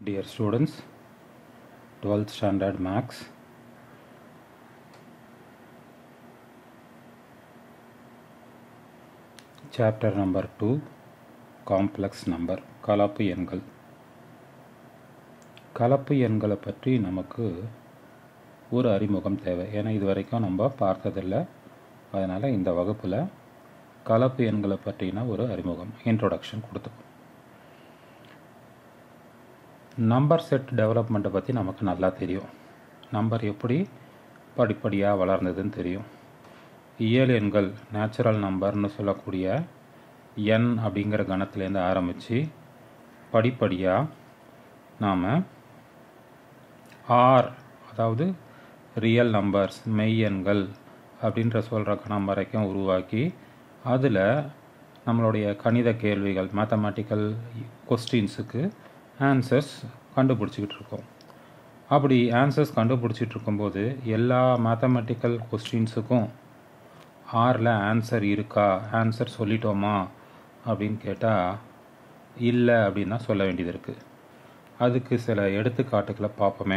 Dear students, 12th standard max. Chapter number 2 Complex number கலப்பு எண்கள் கலப்பு எண்களை பற்றி நமக்கு ஒரு அறிமுகம் தேவை ஏன்னா இது வரைக்கும் நம்ம பார்த்ததில்லை அதனால் இந்த வகுப்பில் கலப்பு எண்களை பற்றின ஒரு அறிமுகம் இன்ட்ரோடக்ஷன் கொடுத்துக்கோம் நம்பர் செட் டெவலப்மெண்ட்டை பற்றி நமக்கு நல்லா தெரியும் நம்பர் எப்படி படிப்படியாக வளர்ந்ததுன்னு தெரியும் இயல் எண்கள் நேச்சுரல் நம்பர்னு சொல்லக்கூடிய என் அப்படிங்கிற கணத்துலேருந்து ஆரம்பித்து படிப்படியாக நாம் ஆர் அதாவது ரியல் நம்பர்ஸ் மெய் எண்கள் அப்படின்ற சொல்கிற கணம் வரைக்கும் உருவாக்கி அதில் நம்மளுடைய கணித கேள்விகள் மேத்தமேட்டிக்கல் கொஸ்டின்ஸுக்கு ஆன்சர்ஸ் கண்டுபிடிச்சிக்கிட்டு இருக்கோம் அப்படி ஆன்சர்ஸ் கண்டுபிடிச்சிட்டு இருக்கும்போது எல்லா மேத்தமெட்டிக்கல் கொஸ்டின்ஸுக்கும் ஆரில் ஆன்சர் இருக்கா ஆன்சர் சொல்லிட்டோமா அப்படின்னு கேட்டால் இல்லை அப்படின்னு தான் சொல்ல வேண்டியது இருக்குது அதுக்கு சில எடுத்துக்காட்டுகளை பார்ப்போமே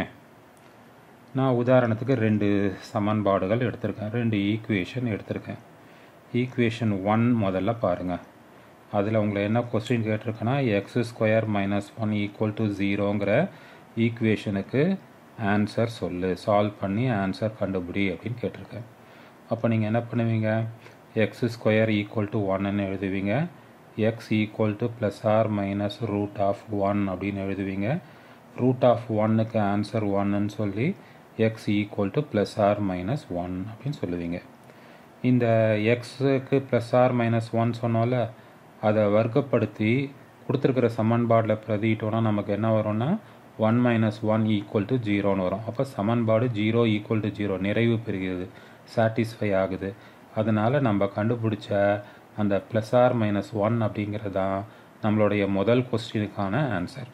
நான் உதாரணத்துக்கு ரெண்டு சமன்பாடுகள் எடுத்திருக்கேன் ரெண்டு ஈக்குவேஷன் எடுத்திருக்கேன் ஈக்குவேஷன் ஒன் முதல்ல பாருங்கள் அதில் உங்களை என்ன கொஸ்டின் கேட்டிருக்கேன்னா x square minus one equal to ஜீரோங்கிற ஈக்குவேஷனுக்கு ஆன்சர் சொல்லு சால்வ் பண்ணி ஆன்சர் கண்டுபிடி அப்படின்னு கேட்டிருக்கேன் அப்போ நீங்கள் என்ன பண்ணுவீங்க எக்ஸ் ஸ்கொயர் ஈக்குவல் டு ஒன்னு எழுதுவீங்க x equal to plus or minus root of one அப்படின்னு எழுதுவீங்க ரூட் ஆஃப் ஒன்னுக்கு ஆன்சர் ஒன்னுன்னு சொல்லி x equal to plus or minus one அப்படின்னு சொல்லுவீங்க இந்த எக்ஸுக்கு ப்ளஸ் ஆர் மைனஸ் ஒன் சொன்னோம்ல அதை வர்க்கப்படுத்தி கொடுத்துருக்கிற சமன்பாடில் பிரதிட்டோன்னா நமக்கு என்ன வரும்னா one minus one equal to ஜீரோன்னு வரும் அப்போ சமன்பாடு ஜீரோ ஈக்குவல் டு ஜீரோ நிறைவு பெறுகிறது சாட்டிஸ்ஃபை ஆகுது அதனால் நம்ம கண்டுபிடிச்ச அந்த ப்ளஸ் ஆர் மைனஸ் ஒன் அப்படிங்கிறது தான் நம்மளுடைய முதல் கொஸ்டினுக்கான ஆன்சர்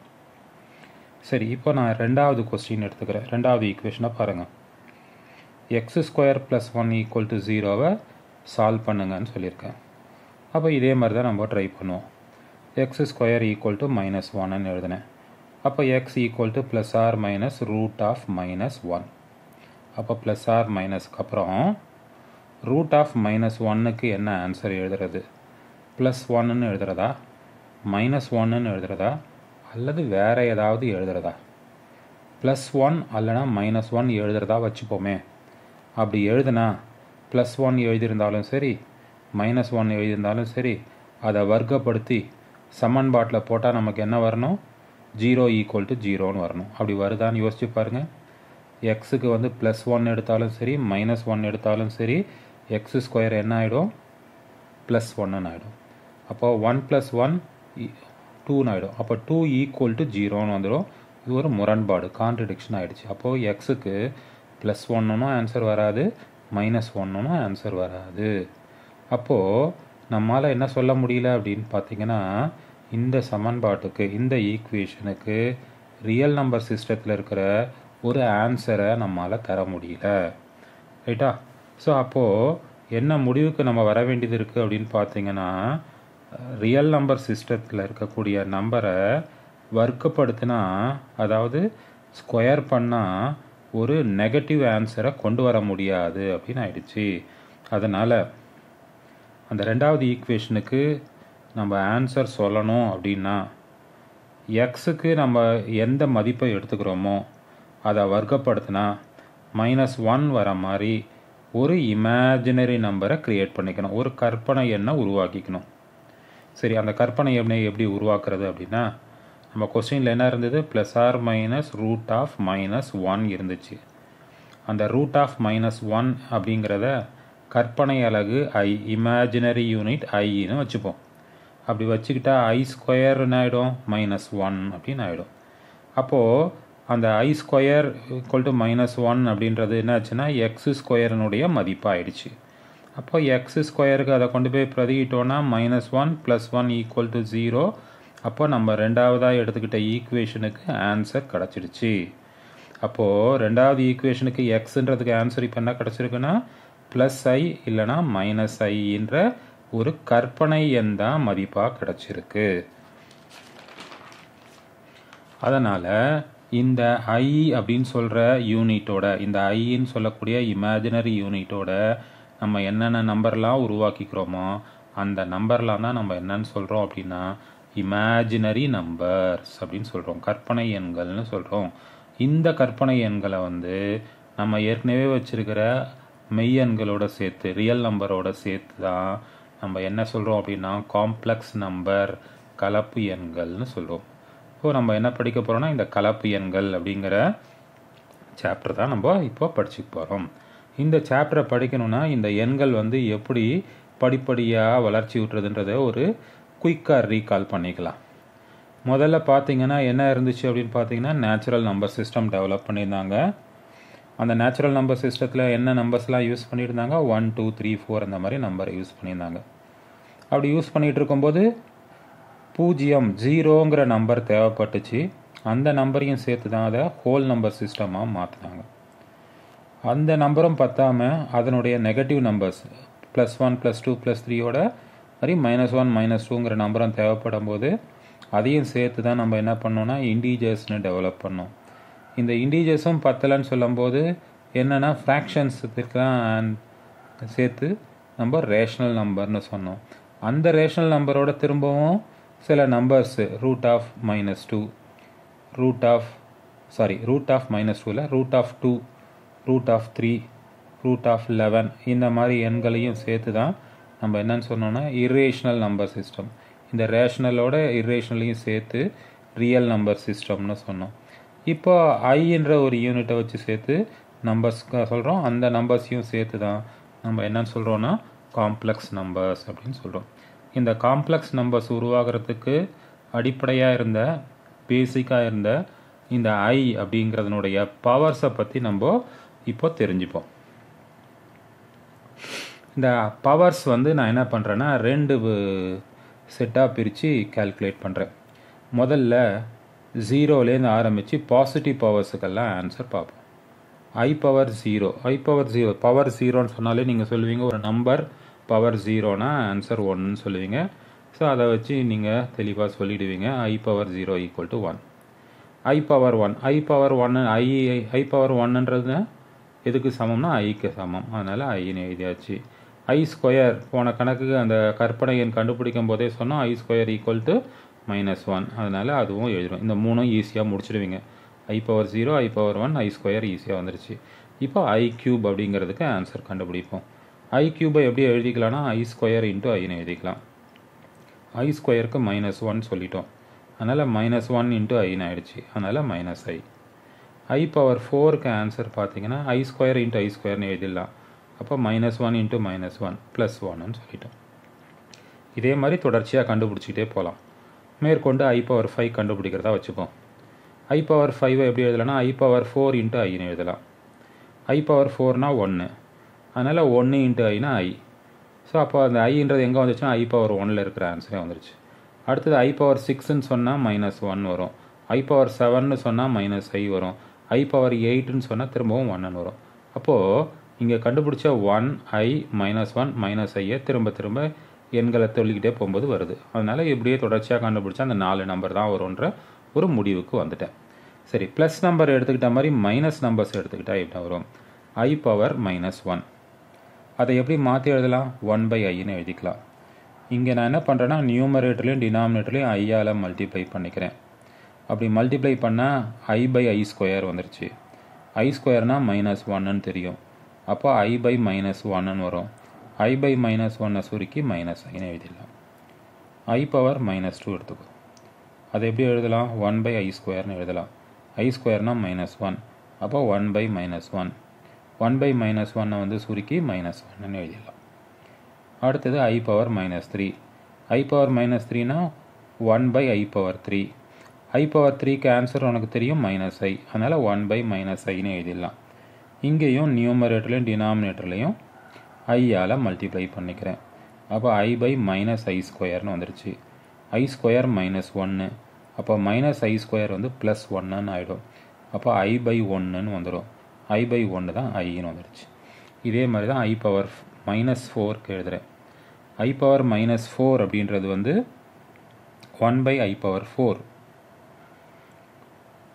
சரி இப்போ நான் ரெண்டாவது கொஸ்டின் எடுத்துக்கிறேன் ரெண்டாவது ஈக்குவேஷனை பாருங்கள் x square plus one equal to ஜீரோவை சால்வ் பண்ணுங்கன்னு சொல்லியிருக்கேன் அப்போ இதே மாதிரி தான் நம்ம ட்ரை பண்ணுவோம் x square equal to minus ஒன்னு எழுதினேன் அப்போ x equal to plus or minus root of minus one அப்போ ப்ளஸ் ஆர் மைனஸ்க்கு அப்புறம் ரூட் ஆஃப் மைனஸ் ஒன்னுக்கு என்ன ஆன்சர் எழுதுறது ப்ளஸ் ஒன்னு எழுதுறதா மைனஸ் ஒன்னு எழுதுறதா அல்லது வேறு ஏதாவது எழுதுறதா ப்ளஸ் ஒன் அல்லனா மைனஸ் ஒன் எழுதுறதா வச்சுப்போமே அப்படி எழுதுனா ப்ளஸ் ஒன் எழுதியிருந்தாலும் சரி மைனஸ் ஒன் எழுதியிருந்தாலும் சரி அதை வர்க்கப்படுத்தி சமன்பாட்டில் போட்டால் நமக்கு என்ன வரணும் ஜீரோ ஈக்குவல் டு ஜீரோன்னு வரணும் அப்படி வருதான்னு யோசிச்சு பாருங்கள் எக்ஸுக்கு வந்து ப்ளஸ் ஒன் எடுத்தாலும் சரி மைனஸ் ஒன் எடுத்தாலும் சரி எக்ஸ் ஸ்கொயர் என்ன ஆகிடும் ப்ளஸ் ஒன்னு ஆகிடும் அப்போ ஒன் ப்ளஸ் ஒன் டூன்னு ஆகிடும் அப்போ டூ ஈக்குவல் டு ஜீரோன்னு வந்துடும் இது ஒரு முரண்பாடு கான்ட்ரடிக்ஷன் ஆகிடுச்சு அப்போது எக்ஸுக்கு ப்ளஸ் ஒன்னும் ஆன்சர் வராது மைனஸ் ஒன்னும் ஆன்சர் வராது அப்போது நம்மளால் என்ன சொல்ல முடியல அப்படின்னு பார்த்தீங்கன்னா இந்த சமன்பாட்டுக்கு இந்த ஈக்குவேஷனுக்கு ரியல் நம்பர் சிஸ்டத்தில் இருக்கிற ஒரு ஆன்சரை நம்மளால் தர முடியல ரைட்டா ஸோ அப்போது என்ன முடிவுக்கு நம்ம வர வேண்டியது இருக்குது அப்படின்னு பார்த்தீங்கன்னா ரியல் நம்பர் சிஸ்டத்தில் இருக்கக்கூடிய நம்பரை வர்க்கப்படுத்தினா அதாவது ஸ்கொயர் பண்ணால் ஒரு நெகட்டிவ் ஆன்சரை கொண்டு வர முடியாது அப்படின்னு ஆயிடுச்சு அதனால் அந்த ரெண்டாவது ஈக்குவேஷனுக்கு நம்ம ஆன்சர் சொல்லணும் அப்படின்னா எக்ஸுக்கு நம்ம எந்த மதிப்பை எடுத்துக்கிறோமோ அதை வர்க்கப்படுத்தினா மைனஸ் ஒன் வர மாதிரி ஒரு இமேஜினரி நம்பரை க்ரியேட் பண்ணிக்கணும் ஒரு கற்பனை எண்ணை உருவாக்கிக்கணும் சரி அந்த கற்பனை எண்ணை எப்படி உருவாக்குறது அப்படின்னா நம்ம கொஸ்டினில் என்ன இருந்தது plus or minus root of minus one இருந்துச்சு அந்த ரூட் ஆஃப் மைனஸ் ஒன் அப்படிங்கிறத கற்பனை அலகு ஐ இமேஜினரி யூனிட் ஐன்னு வச்சுப்போம் அப்படி வச்சுக்கிட்டா ஐ ஸ்கொயர்னு ஆகிடும் மைனஸ் ஒன் அப்படின்னு ஆகிடும் அப்போது அந்த i square equal to minus one அப்படின்றது என்னாச்சுன்னா எக்ஸ் ஸ்கொயர்னுடைய மதிப்பாகிடுச்சு அப்போ எக்ஸ் ஸ்கொயருக்கு அதை கொண்டு போய் பிரதிக்கிட்டோன்னா minus one plus one equal to zero அப்போ நம்ம ரெண்டாவதாக எடுத்துக்கிட்ட ஈக்குவேஷனுக்கு ஆன்சர் கிடச்சிடுச்சு அப்போது ரெண்டாவது ஈக்குவேஷனுக்கு எக்ஸுன்றதுக்கு ஆன்சர் இப்போ என்ன கிடச்சிருக்குன்னா ப்ளஸ் ஐ இல்லைனா மைனஸ் ஐன்ற ஒரு கற்பனை எண் தான் மதிப்பாக கிடச்சிருக்கு அதனால் இந்த ஐ அப்படின்னு சொல்கிற யூனிட்டோட இந்த ஐன்னு சொல்லக்கூடிய இமேஜினரி யூனிட்டோட நம்ம என்னென்ன நம்பர்லாம் உருவாக்கிக்கிறோமோ அந்த நம்பர்லாம் தான் நம்ம என்னன்னு சொல்கிறோம் அப்படின்னா இமேஜினரி நம்பர்ஸ் அப்படின்னு சொல்கிறோம் கற்பனை எண்கள்னு சொல்கிறோம் இந்த கற்பனை எண்களை வந்து நம்ம ஏற்கனவே வச்சிருக்கிற மெய் எண்களோட சேர்த்து ரியல் நம்பரோட சேர்த்து தான் நம்ம என்ன சொல்கிறோம் அப்படின்னா காம்ப்ளெக்ஸ் நம்பர் கலப்பு எண்கள்னு சொல்கிறோம் ஸோ நம்ம என்ன படிக்க போகிறோம்னா இந்த கலப்பு எண்கள் அப்படிங்கிற சாப்டர் தான் நம்ம இப்போ படிச்சுக்க போகிறோம் இந்த சாப்டரை படிக்கணும்னா இந்த எண்கள் வந்து எப்படி படிப்படியாக வளர்ச்சி விட்டுறதுன்றத ஒரு குயிக்காக ரீகால் பண்ணிக்கலாம் முதல்ல பார்த்தீங்கன்னா என்ன இருந்துச்சு அப்படின்னு பார்த்தீங்கன்னா நேச்சுரல் நம்பர் சிஸ்டம் டெவலப் பண்ணியிருந்தாங்க அந்த நேச்சுரல் நம்பர் சிஸ்டத்தில் என்ன நம்பர்ஸ்லாம் யூஸ் பண்ணியிருந்தாங்க ஒன் டூ த்ரீ ஃபோர் அந்த மாதிரி நம்பரை யூஸ் பண்ணியிருந்தாங்க அப்படி யூஸ் பண்ணிகிட்டு இருக்கும்போது பூஜ்ஜியம் ஜீரோங்கிற நம்பர் தேவைப்பட்டுச்சு அந்த நம்பரையும் சேர்த்து தான் அதை ஹோல் நம்பர் சிஸ்டமாக மாற்றினாங்க அந்த நம்பரும் பத்தாம அதனுடைய negative numbers plus one plus two plus த்ரீயோட மாதிரி மைனஸ் ஒன் மைனஸ் டூங்கிற நம்பரும் தேவைப்படும் போது அதையும் சேர்த்து தான் நம்ம என்ன பண்ணோம்னா இண்டீஜர்ஸ்னு டெவலப் பண்ணோம் இந்த இண்டீஜர்ஸும் பத்தலைன்னு சொல்லும்போது என்னென்னா ஃப்ராக்ஷன்ஸுக்கெலாம் சேர்த்து நம்ம ரேஷனல் நம்பர்னு சொன்னோம் அந்த ரேஷனல் நம்பரோட திரும்பவும் சில numbers root of minus two root of sorry root of minus டூவில் root of two root of three root of eleven இந்த மாதிரி எண்களையும் சேர்த்து தான் நம்ம என்னன்னு சொன்னோம்னா இரேஷனல் நம்பர் சிஸ்டம் இந்த ரேஷனலோட இரேஷனலையும் சேர்த்து ரியல் நம்பர் சிஸ்டம்னு சொன்னோம் இப்போ ஐன்ற ஒரு யூனிட்டை வச்சு சேர்த்து நம்பர்ஸ் சொல்கிறோம் அந்த நம்பர்ஸையும் சேர்த்து தான் நம்ம என்னன்னு சொல்கிறோன்னா காம்ப்ளெக்ஸ் நம்பர்ஸ் அப்படின்னு சொல்கிறோம் இந்த காம்ப்ளெக்ஸ் நம்பர்ஸ் உருவாகிறதுக்கு அடிப்படையாக இருந்த பேசிக்காக இருந்த இந்த ஐ அப்படிங்கிறதுனுடைய பவர்ஸை பற்றி நம்ம இப்போ தெரிஞ்சுப்போம் இந்த பவர்ஸ் வந்து நான் என்ன பண்ணுறேன்னா ரெண்டு செட்டாக பிரித்து கால்குலேட் பண்ணுறேன் முதல்ல ஜீரோலேருந்து ஆரம்பித்து பாசிட்டிவ் பவர்ஸுக்கெல்லாம் ஆன்சர் பார்ப்போம் i power zero i power zero power ஜீரோன்னு சொன்னாலே நீங்கள் சொல்லுவீங்க ஒரு நம்பர் பவர் ஜீரோனா ஆன்சர் ஒன்னு சொல்லுவீங்க ஸோ அதை வச்சு நீங்கள் தெளிவாக சொல்லிடுவீங்க i power zero equal to one i power one i power ஒன்னு ஐ ஐ பவர் ஒன்னுன்றது எதுக்கு சமம்னா ஐக்கு சமம் அதனால் ஐன்னு எழுதியாச்சு ஐ ஸ்கொயர் போன கணக்குக்கு அந்த கற்பனை எண் கண்டுபிடிக்கும் போதே சொன்னோம் i square equal to minus one அதனால் அதுவும் எழுதுறோம் இந்த மூணும் ஈஸியாக முடிச்சிடுவீங்க i power zero i power one i square ஈஸியாக வந்துருச்சு இப்போ ஐ கியூப் அப்படிங்கிறதுக்கு ஆன்சர் கண்டுபிடிப்போம் ஐ கியூபை எப்படி எழுதிக்கலாம்னா ஐ ஸ்கொயர் இன்ட்டு ஐன்னு எழுதிக்கலாம் ஐ ஸ்கொயருக்கு மைனஸ் ஒன் சொல்லிட்டோம் அதனால் மைனஸ் ஒன் இன்ட்டு ஐன்னு ஆயிடுச்சு அதனால் மைனஸ் ஐ ஐ பவர் ஃபோருக்கு ஆன்சர் பார்த்தீங்கன்னா ஐ ஸ்கொயர் இன்ட்டு ஐ ஸ்கொயர்னு எழுதிடலாம் அப்போ minus one into minus one plus ஒன்னு சொல்லிட்டோம் இதே மாதிரி தொடர்ச்சியாக கண்டுபிடிச்சிக்கிட்டே போகலாம் மேற்கொண்டு ஐ பவர் ஃபைவ் கண்டுபிடிக்கிறதா வச்சுப்போம் ஐ பவர் ஃபைவை எப்படி எழுதலாம்னா ஐ பவர் ஃபோர் இன்ட்டு ஐன்னு எழுதலாம் ஐ பவர் ஃபோர்னா ஒன்று அதனால் ஒன்று இன்ட்டு ஐனா ஐ ஸோ அப்போ அந்த ஐன்றது எங்கே வந்துச்சுன்னா ஐ பவர் ஒனில் இருக்கிற ஆன்சரே வந்துருச்சு அடுத்தது ஐ பவர் சிக்ஸ்ன்னு சொன்னால் மைனஸ் ஒன் வரும் ஐ பவர் செவன்னு சொன்னால் மைனஸ் ஐ வரும் ஐ பவர் எயிட்டுன்னு சொன்னால் திரும்பவும் ஒன்னு வரும் அப்போது இங்கே கண்டுபிடிச்ச one i minus one minus ஐயை திரும்ப திரும்ப எண்களை சொல்லிக்கிட்டே போகும்போது வருது அதனால் இப்படியே தொடர்ச்சியாக கண்டுபிடிச்சா அந்த நாலு நம்பர் தான் வரும்ன்ற ஒரு முடிவுக்கு வந்துட்டேன் சரி ப்ளஸ் நம்பர் எடுத்துக்கிட்ட மாதிரி மைனஸ் நம்பர்ஸ் எடுத்துக்கிட்டால் எப்படி வரும் ஐ பவர் மைனஸ் ஒன் அதை எப்படி மாற்றி எழுதலாம் ஒன் பை ஐன்னு எழுதிக்கலாம் இங்கே நான் என்ன பண்ணுறேன்னா நியூமரேட்டர்லையும் டினாமினேட்டர்லையும் ஐயால் மல்டிப்ளை பண்ணிக்கிறேன் அப்படி மல்டிப்ளை பண்ணால் ஐ பை ஐ ஸ்கொயர் வந்துருச்சு ஐ ஸ்கொயர்னால் மைனஸ் ஒன்னு தெரியும் அப்போ ஐ பை மைனஸ் ஒன்னு வரும் ஐ பை மைனஸ் ஒன்னை சுருக்கி மைனஸ் ஐன்னு எழுதிடலாம் ஐ பவர் மைனஸ் டூ எடுத்துக்கோ அதை எப்படி எழுதலாம் ஒன் பை ஐ ஸ்கொயர்னு எழுதலாம் ஐ ஸ்கொயர்னால் மைனஸ் ஒன் அப்போ one by minus one one by minus ஒன்னை வந்து சுருக்கி மைனஸ் ஒன்னு எழுதிடலாம் அடுத்தது i power minus three i power minus த்ரீனா one by i power three i power த்ரீக்கு ஆன்சர் உனக்கு தெரியும் மைனஸ் ஐ அதனால் ஒன் பை மைனஸ் ஐன்னு எழுதிடலாம் இங்கேயும் நியூமரேட்டர்லையும் டினாமினேட்டர்லையும் ஐயால் மல்டிப்ளை பண்ணிக்கிறேன் அப்போ ஐ பை மைனஸ் ஐ ஸ்கொயர்னு வந்துருச்சு ஐ ஸ்கொயர் மைனஸ் ஒன்று அப்போ மைனஸ் ஐ ஸ்கொயர் வந்து ப்ளஸ் ஒன்றுன்னு ஆகிடும் அப்போ ஐ பை ஒன்றுன்னு வந்துடும் ஐ பை ஒன்று தான் ஐன்னு வந்துடுச்சு இதே மாதிரி தான் ஐ பவர் மைனஸ் ஃபோருக்கு எழுதுகிறேன் ஐ பவர் மைனஸ் ஃபோர் அப்படின்றது வந்து one by i power four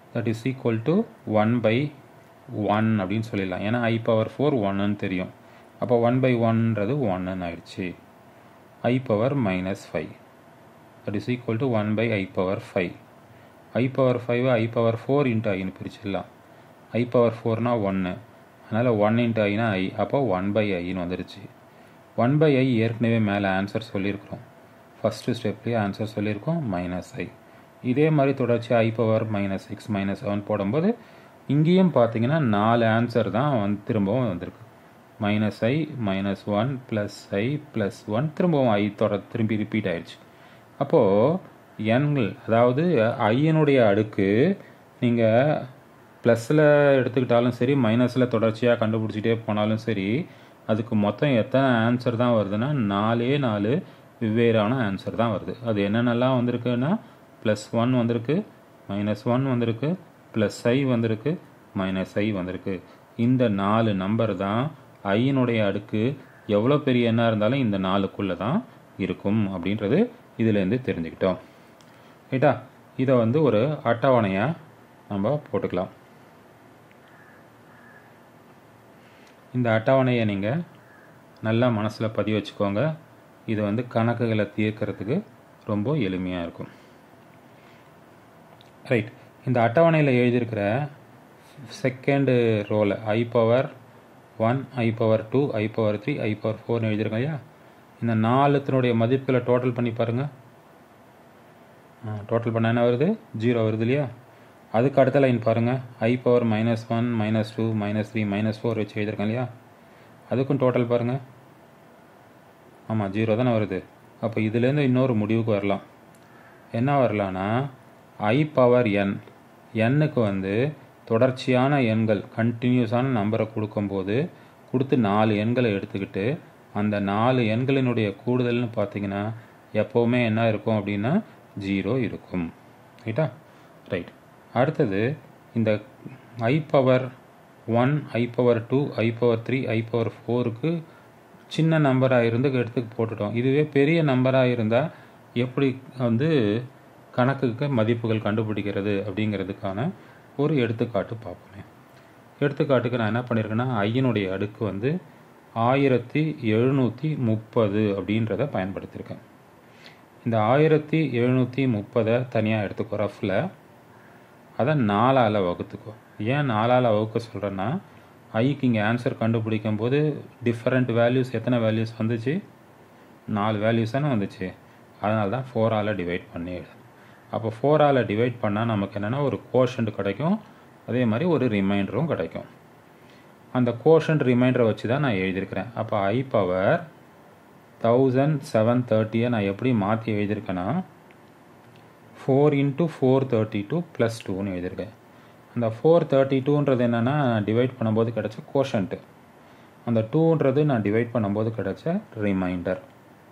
that is equal to one by one அப்படின்னு சொல்லிடலாம் ஏன்னா ஐ பவர் ஃபோர் ஒன்னுன்னு தெரியும் அப்போ ஒன் பை ஒன்றது ஒன்னுன்னு ஆயிடுச்சு i power minus five that is equal to one by i power five i power five i power four into ஐன்னு பிரிச்சிடலாம் ஐ பவர் ஃபோர்னா ஒன்று அதனால் ஒன் இன்ட்டு ஐனா ஐ அப்போ ஒன் பை ஐன்னு வந்துருச்சு ஒன் பை ஐ ஏற்கனவே மேலே ஆன்சர் சொல்லியிருக்கிறோம் ஃபஸ்ட்டு ஸ்டெப்லேயே ஆன்சர் சொல்லியிருக்கோம் மைனஸ் ஐ இதே மாதிரி தொடர்ச்சி i power minus six minus seven போடும்போது இங்கேயும் பார்த்தீங்கன்னா நாலு ஆன்சர் தான் வந்து திரும்பவும் வந்திருக்கு minus i minus one plus i plus one திரும்பவும் ஐ தொட திரும்பி ரிப்பீட் ஆயிடுச்சு அப்போது எண்கள் அதாவது ஐயனுடைய அடுக்கு நீங்கள் ப்ளஸில் எடுத்துக்கிட்டாலும் சரி மைனஸில் தொடர்ச்சியாக கண்டுபிடிச்சிட்டே போனாலும் சரி அதுக்கு மொத்தம் எத்தனை ஆன்சர் தான் வருதுன்னா நாலே நாலு வெவ்வேறான ஆன்சர் தான் வருது அது என்னென்னலாம் வந்திருக்குன்னா ப்ளஸ் ஒன் வந்திருக்கு மைனஸ் ஒன் வந்திருக்கு ப்ளஸ் ஐ வந்திருக்கு மைனஸ் ஐ வந்திருக்கு இந்த நாலு நம்பர் தான் ஐயினுடைய அடுக்கு எவ்வளோ பெரிய எண்ணாக இருந்தாலும் இந்த நாலுக்குள்ளே தான் இருக்கும் அப்படின்றது இதுலேருந்து தெரிஞ்சுக்கிட்டோம் ரைட்டா இதை வந்து ஒரு அட்டவணையாக நம்ம போட்டுக்கலாம் இந்த அட்டவணையை நீங்கள் நல்லா மனசில் பதிவு வச்சுக்கோங்க இது வந்து கணக்குகளை தீர்க்கறதுக்கு ரொம்ப எளிமையாக இருக்கும் ரைட் இந்த அட்டவணையில் எழுதியிருக்கிற செகண்டு ரோலை i power one i power two i power three i power ஃபோர்னு எழுதியிருக்கோம் இல்லையா இந்த நாலுத்தினுடைய மதிப்புகளை டோட்டல் பண்ணி பாருங்கள் டோட்டல் பண்ண என்ன வருது ஜீரோ வருது இல்லையா அதுக்கு அடுத்த லைன் பாருங்கள் i power minus one minus two minus three minus four வச்சு எழுதியிருக்கேன் இல்லையா அதுக்கும் டோட்டல் பாருங்கள் ஆமாம் ஜீரோ தானே வருது அப்போ இதுலேருந்து இன்னொரு முடிவுக்கு வரலாம் என்ன வரலான்னா ஐ பவர் என் எண்ணுக்கு வந்து தொடர்ச்சியான எண்கள் கண்டினியூஸான நம்பரை கொடுக்கும்போது கொடுத்து நாலு எண்களை எடுத்துக்கிட்டு அந்த நாலு எண்களினுடைய கூடுதல்னு பார்த்தீங்கன்னா எப்போவுமே என்ன இருக்கும் அப்படின்னா ஜீரோ இருக்கும் ரைட்டா ரைட் அடுத்தது இந்த i power one i power two i power three i power ஃபோருக்கு சின்ன நம்பராக இருந்து எடுத்து போட்டுட்டோம் இதுவே பெரிய நம்பராக இருந்தால் எப்படி வந்து கணக்குக்கு மதிப்புகள் கண்டுபிடிக்கிறது அப்படிங்கிறதுக்கான ஒரு எடுத்துக்காட்டு பார்ப்போமே எடுத்துக்காட்டுக்கு நான் என்ன பண்ணியிருக்கேன்னா ஐயனுடைய அடுக்கு வந்து ஆயிரத்தி எழுநூற்றி முப்பது அப்படின்றத பயன்படுத்தியிருக்கேன் இந்த ஆயிரத்தி எழுநூற்றி முப்பதை தனியாக எடுத்துக்கோ ரஃபில் அதை நாலால் வகுத்துக்கோ ஏன் நாலால் வகுக்க சொல்கிறேன்னா ஐக்கு இங்கே ஆன்சர் கண்டுபிடிக்கும் போது டிஃப்ரெண்ட் வேல்யூஸ் எத்தனை வேல்யூஸ் வந்துச்சு நாலு வேல்யூஸ் தானே வந்துச்சு அதனால தான் ஃபோரால் டிவைட் பண்ணி அப்போ ஃபோரால் டிவைட் பண்ணால் நமக்கு என்னென்னா ஒரு கோஷன்ட் கிடைக்கும் அதே மாதிரி ஒரு ரிமைண்டரும் கிடைக்கும் அந்த கோஷன்ட் ரிமைண்டரை வச்சு தான் நான் எழுதியிருக்கிறேன் அப்போ ஐ பவர் தௌசண்ட் செவன் தேர்ட்டியை நான் எப்படி மாற்றி எழுதியிருக்கேன்னா four into four thirty two plus டூன்னு எழுதியிருக்கேன் அந்த ஃபோர் தேர்ட்டி டூன்றது என்னென்னா டிவைட் பண்ணும்போது கிடைச்ச கோஷன்ட்டு அந்த டூன்றது நான் டிவைட் பண்ணும்போது கிடைச்ச ரிமைண்டர்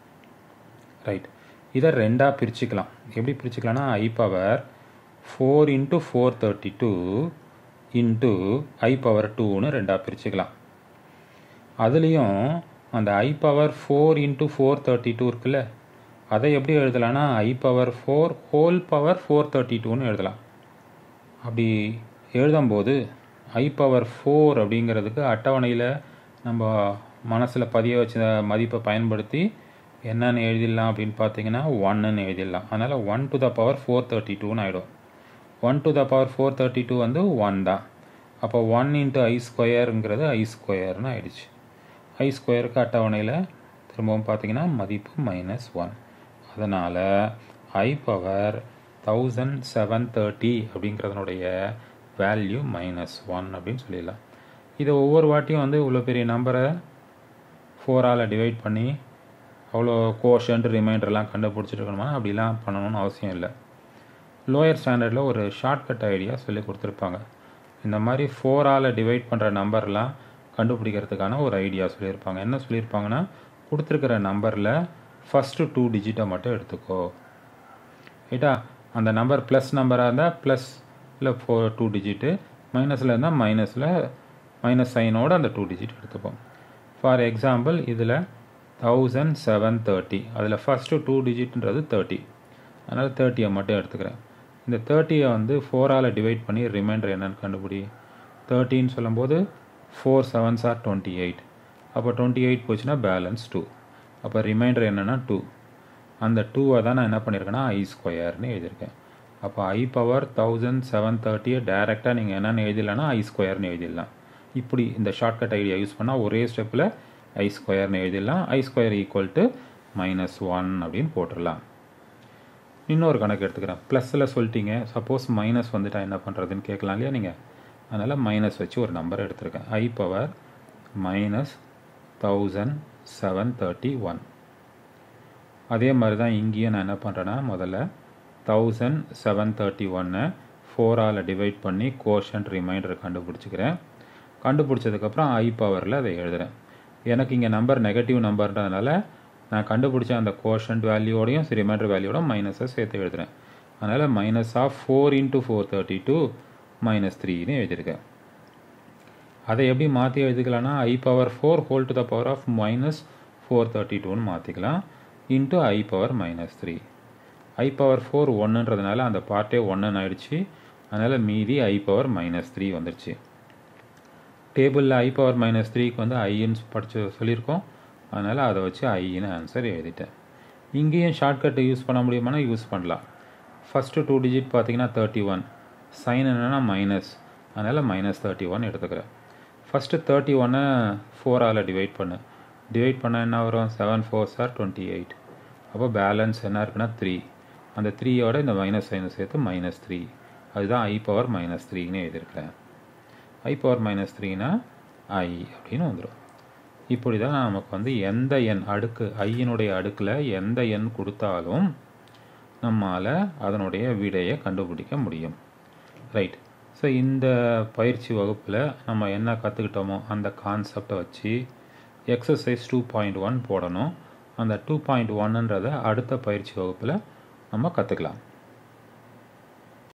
ரைட் இதை ரெண்டாக பிரிச்சுக்கலாம் எப்படி பிரிச்சுக்கலாம்னா i power four into four thirty two into i power டூன்னு ரெண்டாக பிரிச்சுக்கலாம் அதுலேயும் அந்த i power four into four thirty two இருக்குல்ல அதை எப்படி எழுதலாம்னா i power four whole power four thirty டூன்னு எழுதலாம் அப்படி எழுதும்போது ஐ பவர் ஃபோர் அப்படிங்கிறதுக்கு அட்டவணையில் நம்ம மனசில் பதிய வச்ச மதிப்பை பயன்படுத்தி என்னென்னு எழுதிடலாம் அப்படின்னு பார்த்தீங்கன்னா ஒன்னுன்னு எழுதிடலாம் அதனால் one to the power four thirty டூன்னு ஆகிடும் one to the power four thirty two வந்து ஒன் தான் அப்போ ஒன் இன்ட்டு ஐ ஸ்கொயருங்கிறது ஐ ஸ்கொயர்னு ஆயிடுச்சு ஐ ஸ்கொயருக்கு அட்டவணையில் திரும்பவும் பார்த்தீங்கன்னா மதிப்பு மைனஸ் ஒன் அதனால் i power thousand seven thirty அப்படிங்கிறதுனுடைய வேல்யூ மைனஸ் ஒன் அப்படின்னு சொல்லிடலாம் இதை ஒவ்வொரு வாட்டியும் வந்து இவ்வளோ பெரிய நம்பரை ஃபோரால் டிவைட் பண்ணி அவ்வளோ கோஷன்ட் ரிமைண்டர்லாம் கண்டுபிடிச்சிட்டு இருக்கணுமா அப்படிலாம் பண்ணணும்னு அவசியம் இல்லை லோயர் ஸ்டாண்டர்டில் ஒரு ஷார்ட்கட் ஐடியா சொல்லி கொடுத்துருப்பாங்க இந்த மாதிரி ஃபோரால் டிவைட் பண்ணுற நம்பர்லாம் கண்டுபிடிக்கிறதுக்கான ஒரு ஐடியா சொல்லியிருப்பாங்க என்ன சொல்லியிருப்பாங்கன்னா கொடுத்துருக்கிற நம்பரில் ஃபஸ்ட்டு டூ டிஜிட்டை மட்டும் எடுத்துக்கோ ரைட்டா அந்த நம்பர் ப்ளஸ் நம்பராக இருந்தால் ப்ளஸில் ஃபோர் டூ டிஜிட்டு மைனஸில் இருந்தால் மைனஸில் மைனஸ் சைனோடு அந்த டூ டிஜிட் எடுத்துப்போம் ஃபார் எக்ஸாம்பிள் இதில் தௌசண்ட் செவன் தேர்ட்டி அதில் ஃபஸ்ட்டு டூ டிஜிட்ன்றது தேர்ட்டி அதனால் தேர்ட்டியை மட்டும் எடுத்துக்கிறேன் இந்த தேர்ட்டியை வந்து ஃபோரால் டிவைட் பண்ணி ரிமைண்டர் என்னன்னு கண்டுபிடி தேர்ட்டின்னு சொல்லும்போது four sevens are twenty eight அப்போ டுவெண்ட்டி எயிட் போச்சுன்னா பேலன்ஸ் டூ அப்போ ரிமைண்டர் என்னென்னா டூ அந்த டூவை தான் நான் என்ன பண்ணியிருக்கேன்னா ஐ ஸ்கொயர்னு எழுதியிருக்கேன் அப்போ ஐ பவர் தௌசண்ட் செவன் தேர்ட்டியை டேரெக்டாக நீங்கள் என்னென்னு எழுதிடலாம்னா ஐ ஸ்கொயர்னு எழுதிடலாம் இப்படி இந்த ஷார்ட்கட் ஐடியா யூஸ் பண்ணால் ஒரே ஸ்டெப்பில் ஐ ஸ்கொயர்னு எழுதிடலாம் i square equal to minus one அப்படின்னு போட்டுடலாம் இன்னொரு கணக்கு எடுத்துக்கிறேன் ப்ளஸில் சொல்லிட்டீங்க சப்போஸ் மைனஸ் வந்துட்டா என்ன பண்ணுறதுன்னு கேட்கலாம் இல்லையா நீங்கள் அதனால் மைனஸ் வச்சு ஒரு நம்பர் எடுத்திருக்கேன் i power minus thousand seven thirty one அதே மாதிரி தான் இங்கேயும் நான் என்ன பண்ணுறேன்னா முதல்ல தௌசண்ட் செவன் தேர்ட்டி ஒன்னை ஃபோரால் டிவைட் பண்ணி கோஷன்ட் ரிமைண்டர் கண்டுபிடிச்சிக்கிறேன் கண்டுபிடிச்சதுக்கப்புறம் ஐ பவரில் அதை எழுதுகிறேன் எனக்கு இங்கே நம்பர் நெகட்டிவ் நம்பர்ன்றதுனால நான் கண்டுபிடிச்ச அந்த கோஷன்ட் வேல்யூவோடையும் ரிமைண்டர் வேல்யூவோட மைனஸை சேர்த்து எழுதுகிறேன் அதனால் minus of four into four thirty two minus த்ரீன்னு எழுதியிருக்கேன் அதை எப்படி மாற்றி எழுதிக்கலாம்னா i power four whole to the power of minus four thirty டூன்னு மாற்றிக்கலாம் into i power minus three i power four ஒன்றுன்றதுனால அந்த பார்ட்டே ஒன்றுன்னு ஆயிடுச்சு அதனால் மீதி ஐ பவர் மைனஸ் த்ரீ வந்துடுச்சு டேபிளில் ஐ பவர் மைனஸ் த்ரீக்கு வந்து ஐன்னு படித்து சொல்லியிருக்கோம் அதனால் அதை வச்சு ஐன்னு ஆன்சர் எழுதிட்டேன் இங்கேயும் ஷார்ட்கட்டை யூஸ் பண்ண முடியுமானா யூஸ் பண்ணலாம் ஃபஸ்ட்டு டூ டிஜிட் பார்த்தீங்கன்னா தேர்ட்டி ஒன் சைன் என்னென்னா மைனஸ் அதனால் மைனஸ் தேர்ட்டி ஒன் எடுத்துக்கிறேன் ஃபஸ்ட்டு தேர்ட்டி ஒன்னை ஃபோரால் டிவைட் பண்ணு டிவைட் பண்ணால் என்ன வரும் செவன் ஃபோர் சார் டுவெண்ட்டி எயிட் அப்போ பேலன்ஸ் என்ன இருக்குன்னா த்ரீ அந்த த்ரீயோட இந்த மைனஸ் சைனை சேர்த்து மைனஸ் த்ரீ அதுதான் ஐ பவர் மைனஸ் த்ரீன்னு எழுதியிருக்கிறேன் ஐ பவர் மைனஸ் த்ரீனா ஐ அப்படின்னு வந்துடும் இப்படி தான் நமக்கு வந்து எந்த எண் அடுக்கு ஐயினுடைய அடுக்கில் எந்த எண் கொடுத்தாலும் நம்மால் அதனுடைய விடையை கண்டுபிடிக்க முடியும் ரைட் ஸோ இந்த பயிற்சி வகுப்பில் நம்ம என்ன கற்றுக்கிட்டோமோ அந்த கான்செப்டை வச்சு எக்ஸசைஸ் டூ பாயிண்ட் ஒன் போடணும் அந்த டூ பாயிண்ட் ஒன்னுன்றதை அடுத்த பயிற்சி வகுப்பில் நம்ம கற்றுக்கலாம்